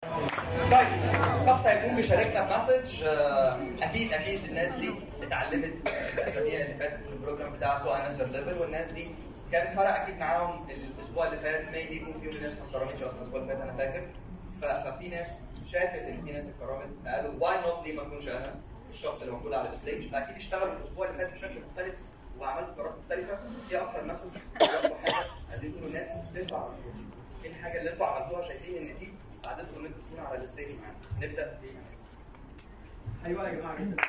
طيب الشخص هيكون بيشاركنا بمسج آه، اكيد اكيد الناس دي اتعلمت الاسابيع اللي فاتت من البروجرام بتاعته انسر ليفل والناس دي كان فرق اكيد معاهم الاسبوع اللي فات ميبي يكون فيهم ناس ما اتكرمتش اصلا الاسبوع اللي فات انا فاكر ف- ففي ناس شافت ان في ناس اتكرمت قالوا واي نوت ليه ما اكونش انا الشخص اللي موجود على الستيج فاكيد اشتغلوا الاسبوع اللي فات بشكل مختلف وعملوا قرارات مختلفه في اكتر مسج برضه حاجه عايزين تقولوا الناس تنفع ايه الحاجه اللي انتوا عملتوها شايفين ان دي ساعدتكم ان انتوا تكونوا على الستيج معانا نبدا بيه ايوه يا جماعه جدا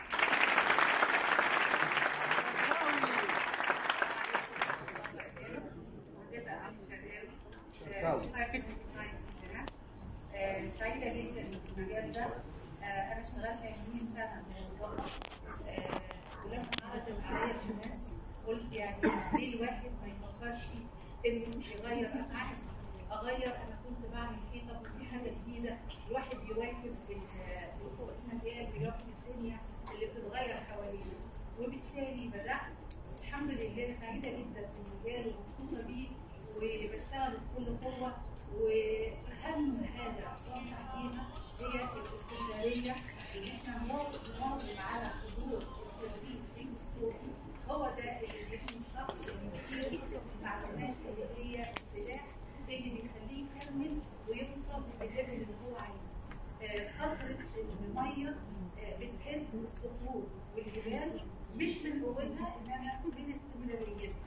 آه، سعيدة جدا في المجال ده آه، أنا اشتغلت 20 سنة موظفة آه، ولما عرضت عليا الناس قلت يعني ليه الواحد ما يفكرش إنه يغير أفعال أغير أنا كنت بعمل إيه طب في حاجة جديدة الواحد يواكب ال- المجال بيواكب الدنيا اللي بتتغير حواليه وبالتالي بدأت الحمد لله سعيدة جدا في المجال ومبسوطة بيه وبشتغل بكل قوة وأهم حاجة أنصح بيها هي الاستمرارية إن إحنا نواظب نواظب على حضور التدريب في السوق هو ده اللي بيحمي الشخص من كتير المعلومات اللي هي السلاح اللي بيخليه يكمل ويوصل للليفل اللي هو عايزه. آه، قطرة المية آه، بتهز الصخور والجبال مش من قوتها انما من استمراريتها.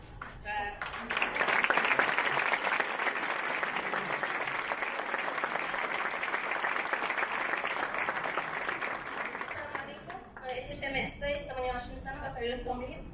ف- السلام عليكم انا اسمي شيماء السيد 28 سنه بكالوريوس تمريض